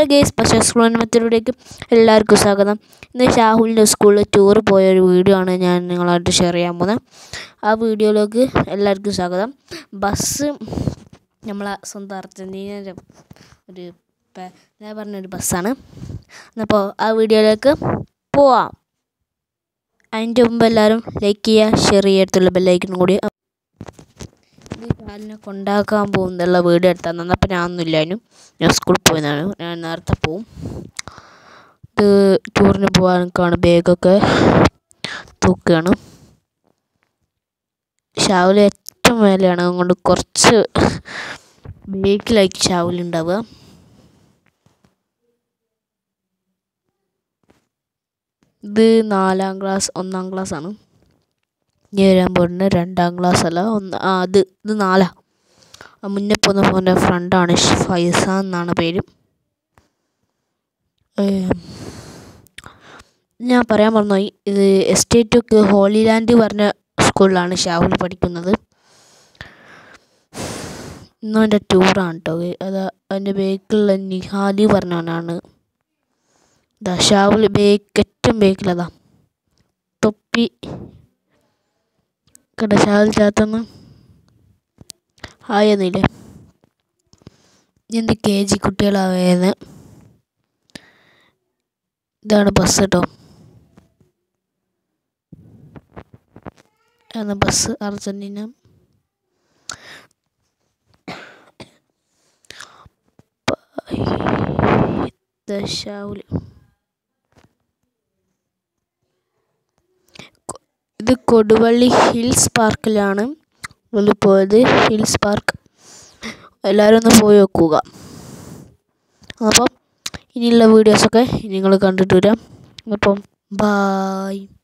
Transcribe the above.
hello guys പക്ഷേ school മെത്തഡിലേക്ക് എല്ലാവർക്കും സ്വാഗതം ഇന്ന് ഷാഹുലിൻ്റെ സ്കൂളിൽ ടൂർ പോയ ഒരു വീഡിയോ ആണ് ഞാൻ നിങ്ങളായിട്ട് ഷെയർ ചെയ്യാൻ പോകുന്നത് ആ വീഡിയോയിലേക്ക് എല്ലാവർക്കും സ്വാഗതം ബസ് നമ്മളെ സ്വന്തം അർജൻറ്റീനയുടെ ഒരു പ- ഞാൻ പറഞ്ഞൊരു ബസ്സാണ് അപ്പോൾ ആ വീഡിയോയിലേക്ക് പോവാം അതിൻ്റെ മുമ്പ് എല്ലാവരും ലൈക്ക് ചെയ്യുക ഷെയർ ചെയ്യത്തുള്ള ബെല്ലൈക്കനും കൂടി ഇത് കാലിനെ കൊണ്ടാക്കാൻ പോകുന്നുള്ള വീഡിയോ എടുത്താൽ തന്നെ അപ്പം ഞാനൊന്നുമില്ലായിരുന്നു ഞാൻ സ്കൂളിൽ പോയതാണ് ഞാൻ നേരത്തെ പോവും ഇത് ടൂറിന് പോകാനൊക്കെയാണ് ബാഗൊക്കെ തൂക്കുകയാണ് ഷാവിൽ ഏറ്റവും മേലെയാണ് അതുകൊണ്ട് കുറച്ച് ബേക്കിലായിരിക്കും ഷാവിൽ ഉണ്ടാവുക ഇത് നാലാം ക്ലാസ് ഒന്നാം ക്ലാസ് ആണ് ഇനി വരാൻ പോകുന്നത് രണ്ടാം ക്ലാസ് അല്ല ഒന്ന് ആ അത് ഇത് നാലാ ആ മുന്നേ പോകുന്ന ഫോൻ്റെ ഫ്രണ്ടാണ് ഫൈസ എന്നാണ് പേര് ഏം, ഞാൻ പറയാൻ മറന്നുപോയി ഇത് എസ്റ്റേറ്റ് ഒക്കെ ഹോളി ലാൻഡ് പറഞ്ഞ സ്കൂളിലാണ് ഷാഹുൽ പഠിക്കുന്നത് ഇന്നും എൻ്റെ ടൂറാണ് കേട്ടോ അത് അതിൻ്റെ ബേക്കിലുള്ള നിഹാലി പറഞ്ഞവനാണ് ഇതാ ഷാഹുൽ ബേക്ക് ഏറ്റവും ബേക്കിലതാ തൊപ്പി കട ഷാഹുൽ ചാത്തന്ന് ആയെന്നില്ലേ എന്ത് കെ ജി കുട്ടികളാവേന്ന് ഇതാണ് ബസ് കേട്ടോ ആണ് ബസ് അർജൻറ്റീന ദശാവുല് ഇത് കൊടുവള്ളി ഹിൽസ് പാർക്കിലാണ് ഇതിൽ പോയത് ഹിൽസ് പാർക്ക് എല്ലാവരും ഒന്ന് പോയി നോക്കുക അപ്പം ഇനിയുള്ള വീഡിയോസൊക്കെ നിങ്ങൾ കണ്ടിട്ട് വരാം അപ്പം ബായ്